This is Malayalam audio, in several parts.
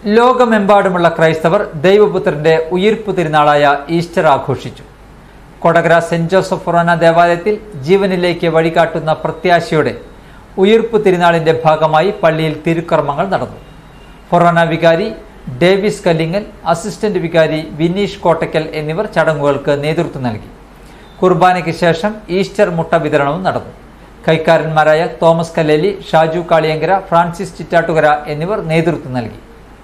ലോകമെമ്പാടുമുള്ള ക്രൈസ്തവർ ദൈവപുത്രന്റെ ഉയിർപ്പ് തിരുനാളായ ഈസ്റ്റർ ആഘോഷിച്ചു കൊടകര സെന്റ് ജോസഫ് ഫൊറോന ദേവാലയത്തിൽ ജീവനിലേക്ക് വഴികാട്ടുന്ന പ്രത്യാശയോടെ ഉയിർപ്പ് തിരുനാളിന്റെ ഭാഗമായി പള്ളിയിൽ തിരുക്കർമ്മങ്ങൾ നടന്നു ഫൊറോന വികാരി ഡേവിസ് കല്ലിങ്ങൽ അസിസ്റ്റന്റ് വികാരി വിനീഷ് കോട്ടയ്ക്കൽ എന്നിവർ ചടങ്ങുകൾക്ക് നേതൃത്വം നൽകി കുർബാനയ്ക്ക് ശേഷം ഈസ്റ്റർ മുട്ട വിതരണവും നടന്നു കൈക്കാരന്മാരായ തോമസ് കല്ലേലി ഷാജു കാളിയങ്കര ഫ്രാൻസിസ് ചിറ്റാട്ടുകര എന്നിവർ നേതൃത്വം നൽകി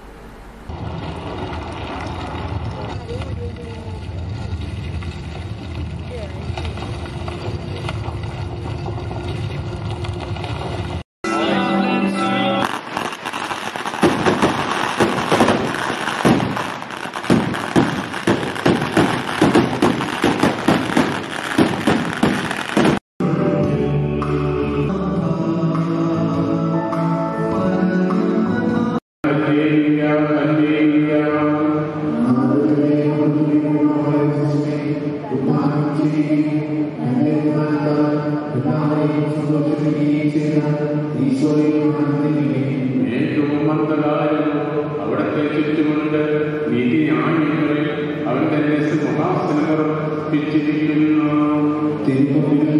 ഏറ്റവും മന്ദകാരനും അവിടത്തെ ചുറ്റുമുണ്ട് നീതി ന്യായങ്ങളിൽ അവൻ തന്നെ സിംഹാസനം പിച്ചിരിക്കുന്നു